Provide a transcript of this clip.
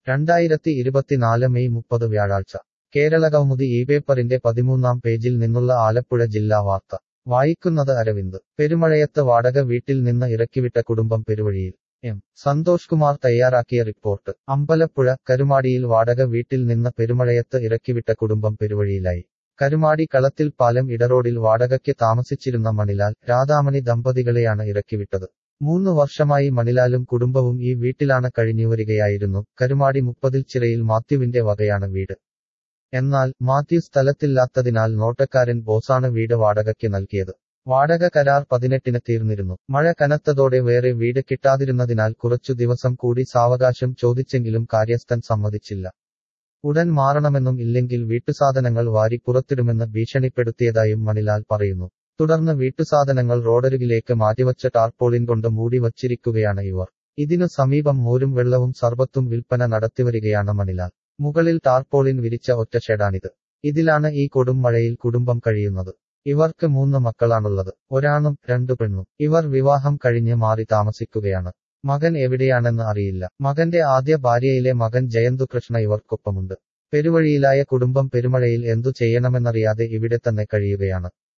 രണ്ടായിരത്തി ഇരുപത്തിനാല് മെയ് മുപ്പത് വ്യാഴാഴ്ച കേരളകൗമുദി ഈ പേപ്പറിന്റെ പതിമൂന്നാം പേജിൽ നിന്നുള്ള ആലപ്പുഴ ജില്ലാ വാർത്ത വായിക്കുന്നത് അരവിന്ദ് പെരുമഴയത്ത് വാടക വീട്ടിൽ നിന്ന് ഇറക്കിവിട്ട കുടുംബം പെരുവഴിയിൽ എം സന്തോഷ് കുമാർ തയ്യാറാക്കിയ റിപ്പോർട്ട് അമ്പലപ്പുഴ കരുമാടിയിൽ വാടക വീട്ടിൽ നിന്ന് പെരുമഴയത്ത് ഇറക്കിവിട്ട കുടുംബം പെരുവഴിയിലായി കരുമാടി കളത്തിൽ പാലം ഇടറോഡിൽ വാടകയ്ക്ക് താമസിച്ചിരുന്ന മണിലാൽ രാധാമണി ദമ്പതികളെയാണ് ഇറക്കിവിട്ടത് മൂന്ന് വർഷമായി മണിലാലും കുടുംബവും ഈ വീട്ടിലാണ് കഴിഞ്ഞുവരികയായിരുന്നു കരുമാടി മുപ്പതിൽ ചിറയിൽ മാത്യുവിന്റെ വകയാണ് വീട് എന്നാൽ മാത്യു സ്ഥലത്തില്ലാത്തതിനാൽ നോട്ടക്കാരൻ ബോസാണ് വീട് വാടകയ്ക്ക് നൽകിയത് വാടക കരാർ പതിനെട്ടിന് തീർന്നിരുന്നു മഴ കനത്തതോടെ വേറെ വീട് കിട്ടാതിരുന്നതിനാൽ കുറച്ചു ദിവസം കൂടി സാവകാശം ചോദിച്ചെങ്കിലും കാര്യസ്ഥൻ സമ്മതിച്ചില്ല ഉടൻ മാറണമെന്നും ഇല്ലെങ്കിൽ വീട്ടുസാധനങ്ങൾ വാരി പുറത്തിടുമെന്ന് ഭീഷണിപ്പെടുത്തിയതായും മണിലാൽ പറയുന്നു തുടർന്ന് വീട്ടുസാധനങ്ങൾ റോഡരികിലേക്ക് മാറ്റിവച്ച ടാർപോളിൻ കൊണ്ട് മൂടി വച്ചിരിക്കുകയാണ് ഇവർ ഇതിനു സമീപം മോരും വെള്ളവും സർബത്തും വിൽപ്പന നടത്തിവരികയാണ് മണിലാൽ മുകളിൽ ടാർപോളിൻ വിരിച്ച ഒറ്റ ഷെഡാണിത് ഇതിലാണ് ഈ കൊടും മഴയിൽ കുടുംബം കഴിയുന്നത് ഇവർക്ക് മൂന്ന് മക്കളാണുള്ളത് ഒരാണും രണ്ടു പെണ്ണും ഇവർ വിവാഹം കഴിഞ്ഞ് മാറി താമസിക്കുകയാണ് മകൻ എവിടെയാണെന്ന് അറിയില്ല മകന്റെ ആദ്യ ഭാര്യയിലെ മകൻ ജയന്തുകൃഷ്ണ ഇവർക്കൊപ്പമുണ്ട് പെരുവഴിയിലായ കുടുംബം പെരുമഴയിൽ എന്തു ചെയ്യണമെന്നറിയാതെ ഇവിടെ തന്നെ കഴിയുകയാണ്